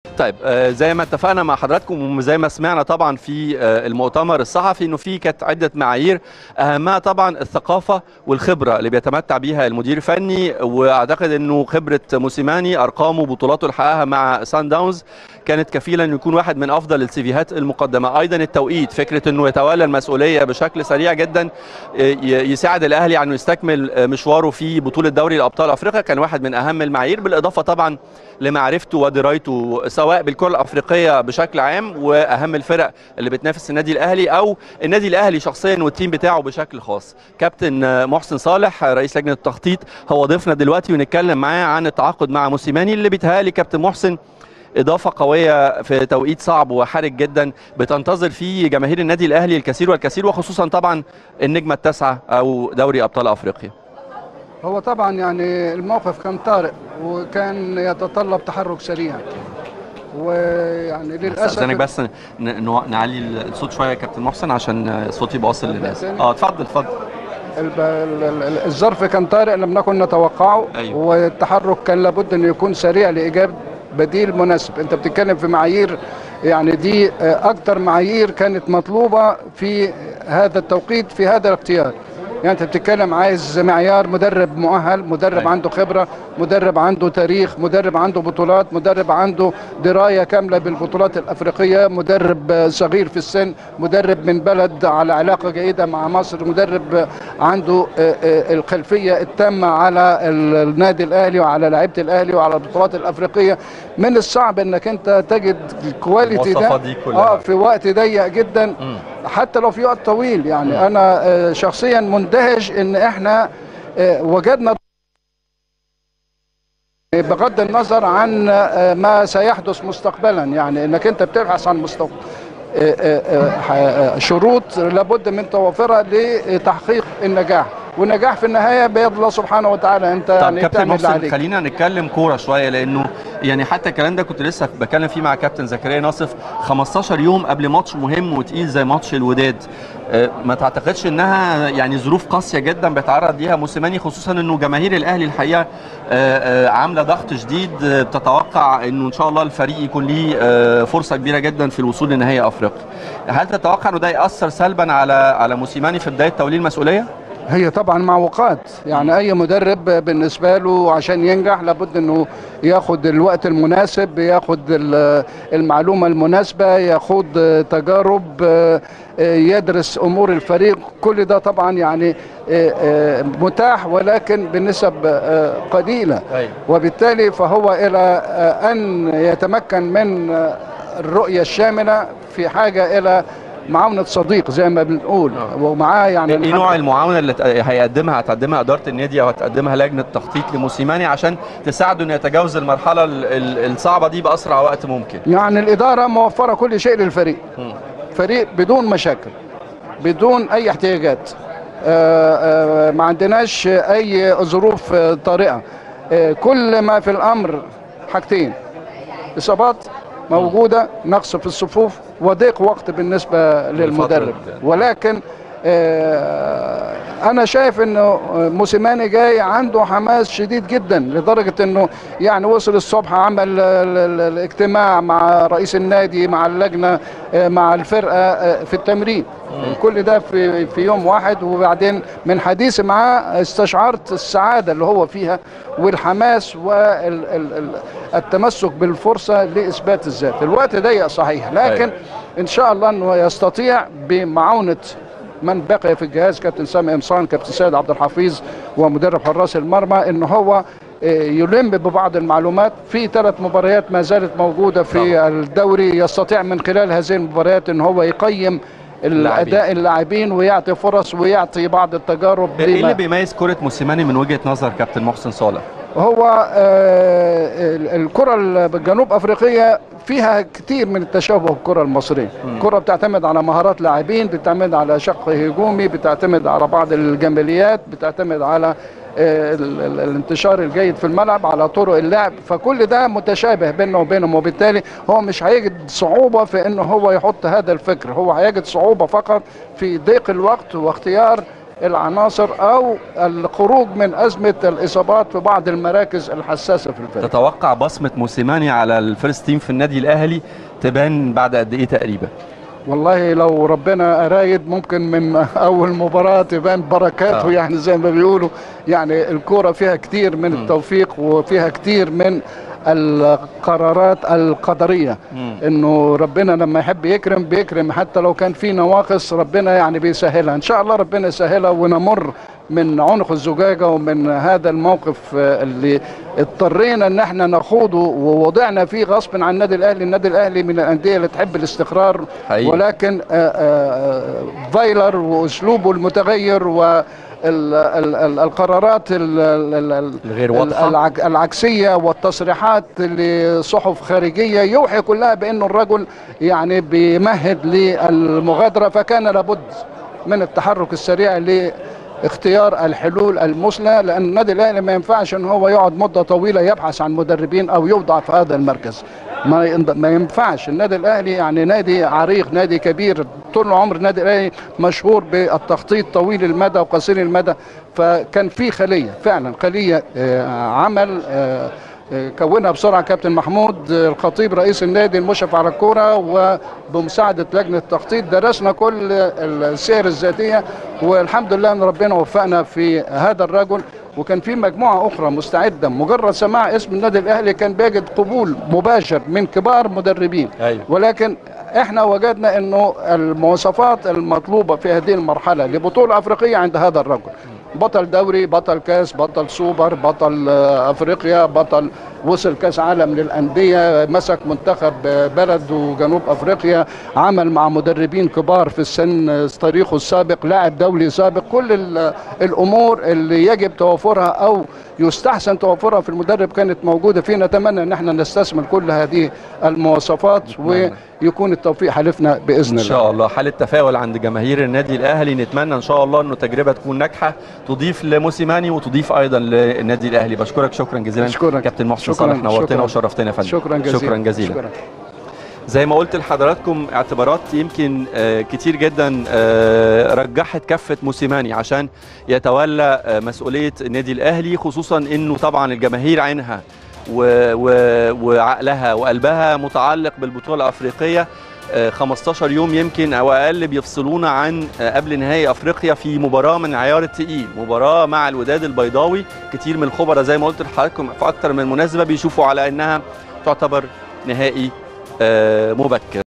طيب آه، زي ما اتفقنا مع حضراتكم وزي ما سمعنا طبعا في آه، المؤتمر الصحفي انه في كانت عده معايير اهمها طبعا الثقافه والخبره اللي بيتمتع بيها المدير الفني واعتقد انه خبره موسيماني ارقامه بطولاته اللي حققها مع سان داونز كانت كفيله انه يكون واحد من افضل السيفيهات المقدمه ايضا التوقيت فكره انه يتولى المسؤوليه بشكل سريع جدا آه، ي- يساعد الاهلي على انه يستكمل آه، مشواره في بطوله دوري الابطال افريقيا كان واحد من اهم المعايير بالاضافه طبعا لمعرفته ودرايته سواء بالكره الافريقيه بشكل عام واهم الفرق اللي بتنافس النادي الاهلي او النادي الاهلي شخصيا والتيم بتاعه بشكل خاص كابتن محسن صالح رئيس لجنه التخطيط هو ضيفنا دلوقتي ونتكلم معاه عن التعاقد مع موسيماني اللي بيتهيألي كابتن محسن اضافه قويه في توقيت صعب وحرج جدا بتنتظر فيه جماهير النادي الاهلي الكثير والكثير وخصوصا طبعا النجمه التاسعه او دوري ابطال افريقيا هو طبعا يعني الموقف كان طارئ وكان يتطلب تحرك سريع ويعني للاسف استاذنك بس ن- ن- نعلي الصوت شويه يا كابتن محسن عشان الصوت يبقى واصل للناس اه اتفضل اتفضل الب- ال- ال- الظرف كان طارئ لم نكن نتوقعه أيوة. والتحرك كان لابد انه يكون سريع لايجاد بديل مناسب انت بتتكلم في معايير يعني دي آه، اكتر معايير كانت مطلوبه في هذا التوقيت في هذا الاختيار يعني انت بتتكلم عايز معيار مدرب مؤهل مدرب أيوة. عنده خبره مدرب عنده تاريخ مدرب عنده بطولات مدرب عنده درايه كامله بالبطولات الافريقيه مدرب آه، صغير في السن مدرب من بلد على علاقه جيده مع مصر مدرب آه، عنده آه، آه، الخلفيه التامه على ال- النادي الاهلي وعلى لعيبه الاهلي وعلى البطولات الافريقيه من الصعب انك انت تجد الكواليتي ده المواصفات دي كلها. اه في وقت ضيق جدا مم. حتى لو في وقت طويل يعني انا آه، شخصيا مندهش ان احنا آه، وجدنا بغض النظر عن آه، ما سيحدث مستقبلا يعني انك انت بتبحث عن مستقبل شروط لابد من توفرها لتحقيق النجاح والنجاح في النهايه بيد الله سبحانه وتعالى انت طب يعني كابتن بتعمل اللي محسن عليك خلينا نتكلم كوره شويه لانه يعني حتى الكلام ده كنت لسه بتكلم فيه مع كابتن زكريا ناصف 15 يوم قبل ماتش مهم وتقيل زي ماتش الوداد آه، ما تعتقدش انها يعني ظروف قاسيه جدا بيتعرض ليها موسيماني خصوصا انه جماهير الاهلي الحقيقه آه، آه، عامله ضغط شديد آه، بتتوقع انه ان شاء الله الفريق يكون ليه آه، فرصه كبيره جدا في الوصول لنهائي افريقيا هل تتوقع انه ده ياثر سلبا على على موسيماني في بدايه توليه المسؤوليه؟ هي طبعا معوقات يعني اي مدرب بالنسبه له عشان ينجح لابد انه ياخد الوقت المناسب ياخد ال- المعلومه المناسبه ياخد تجارب آه، آه، يدرس امور الفريق كل ده طبعا يعني آه، آه، متاح ولكن بنسب آه، قليله أيوة. وبالتالي فهو الى آه، ان يتمكن من آه، الرؤيه الشامله في حاجه الى معاونه صديق زي ما بنقول ومعاه يعني ايه نوع المعاونه اللي ت- هيقدمها هتقدمها اداره النادي او هتقدمها لجنه تخطيط لموسيماني عشان تساعده انه يتجاوز المرحله ال- ال- الصعبه دي باسرع وقت ممكن يعني الإدارة موفرة كل شيء للفريق مم. فريق بدون مشاكل بدون أي احتياجات آه، آه، ما عندناش أي ظروف آه، طارئة آه، كل ما في الأمر حاجتين إصابات موجودة نقص في الصفوف وضيق وقت بالنسبة للمدرب الفترة. ولكن آه، انا شايف انه موسيماني جاي عنده حماس شديد جدا لدرجه انه يعني وصل الصبح عمل ال- ال- الاجتماع مع رئيس النادي مع اللجنه آه، مع الفرقه آه، في التمرين كل ده في في يوم واحد وبعدين من حديثي معاه استشعرت السعاده اللي هو فيها والحماس والتمسك بالفرصه لاثبات الذات الوقت ضيق صحيح لكن أيوة. ان شاء الله انه يستطيع بمعونه من بقي في الجهاز كابتن سامي قمصان كابتن سيد عبد الحفيظ ومدرب حراس المرمى ان هو آه، يلم ببعض المعلومات في ثلاث مباريات ما زالت موجوده في طبعا. الدوري يستطيع من خلال هذه المباريات ان هو يقيم الاداء اللاعبين ويعطي فرص ويعطي بعض التجارب ايه اللي لما- بيميز كره موسيماني من وجهه نظر كابتن محسن صالح هو آه، ال- الكرة الجنوب أفريقية فيها كتير من التشابه بالكرة المصرية الكرة بتعتمد على مهارات لاعبين بتعتمد على شق هجومي بتعتمد على بعض الجماليات بتعتمد على آه، ال- ال- الانتشار الجيد في الملعب على طرق اللعب فكل ده متشابه بينه وبينهم وبالتالي هو مش هيجد صعوبة في انه هو يحط هذا الفكر هو هيجد صعوبة فقط في ضيق الوقت واختيار العناصر او الخروج من ازمه الاصابات في بعض المراكز الحساسه في الفريق تتوقع بصمه موسيماني على الفيرست تيم في النادي الاهلي تبان بعد قد ايه تقريبا والله لو ربنا أرايد ممكن من أول مباراة تبان بركاته آه. يعني زي ما بيقولوا يعني الكورة فيها كتير من التوفيق وفيها كتير من القرارات القدرية مم. انه ربنا لما يحب يكرم بيكرم حتى لو كان في نواقص ربنا يعني بيسهلها ان شاء الله ربنا يسهلها ونمر من عنق الزجاجة ومن هذا الموقف آه، اللي اضطرينا ان احنا نخوضه ووضعنا فيه غصب عن النادي الاهلي النادي الاهلي من الاندية اللي تحب الاستقرار حقيقي. ولكن آه، آه، آه، فايلر واسلوبه المتغير و ال- ال- ال- القرارات ال- ال- ال- الغير واضحة. العك- العكسيه والتصريحات لصحف خارجيه يوحي كلها بانه الرجل يعني بيمهد للمغادره فكان لابد من التحرك السريع لاختيار الحلول المثلى لان النادي الاهلي ما ينفعش ان هو يقعد مده طويله يبحث عن مدربين او يوضع في هذا المركز ما ين- ما ينفعش النادي الاهلي يعني نادي عريق نادي كبير طول عمر النادي الاهلي مشهور بالتخطيط طويل المدى وقصير المدى فكان في خليه فعلا خليه آه، عمل آه، آه، كونها بسرعه كابتن محمود آه، الخطيب رئيس النادي المشرف على الكوره وبمساعده لجنه التخطيط درسنا كل السير الذاتيه والحمد لله ان ربنا وفقنا في هذا الرجل وكان في مجموعه اخرى مستعده مجرد سماع اسم النادي الاهلي كان بيجد قبول مباشر من كبار مدربين أيوة. ولكن احنا وجدنا انه المواصفات المطلوبه في هذه المرحله لبطوله افريقيه عند هذا الرجل بطل دوري بطل كاس بطل سوبر بطل آه، افريقيا بطل وصل كاس عالم للانديه مسك منتخب آه، بلد وجنوب افريقيا عمل مع مدربين كبار في السن آه، تاريخه السابق لاعب دولي سابق كل ال- الامور اللي يجب توفرها او يستحسن توفرها في المدرب كانت موجوده فيه نتمنى ان احنا نستثمر كل هذه المواصفات ويكون التوفيق حلفنا باذن ان الله شاء الله حاله تفاؤل عند جماهير النادي الاهلي نتمنى ان شاء الله انه تجربه تكون ناجحه تضيف لموسيماني وتضيف ايضا للنادي الاهلي بشكرك شكرا جزيلا أشكرك. كابتن محسن شكراً، صالح نورتنا شكراً. وشرفتنا يا فندم شكرا جزيلا شكرا جزيلا شكرا. زي ما قلت لحضراتكم اعتبارات يمكن آه، كتير جدا آه، رجحت كفة موسيماني عشان يتولى آه، مسؤولية النادي الأهلي خصوصا أنه طبعا الجماهير عينها و- و- وعقلها وقلبها متعلق بالبطولة الأفريقية آه، 15 يوم يمكن أو أقل بيفصلونا عن آه، قبل نهائي أفريقيا في مباراة من عيار التقيل مباراة مع الوداد البيضاوي كتير من الخبراء زي ما قلت لحضراتكم في أكتر من مناسبة بيشوفوا على أنها تعتبر نهائي آه، مبكر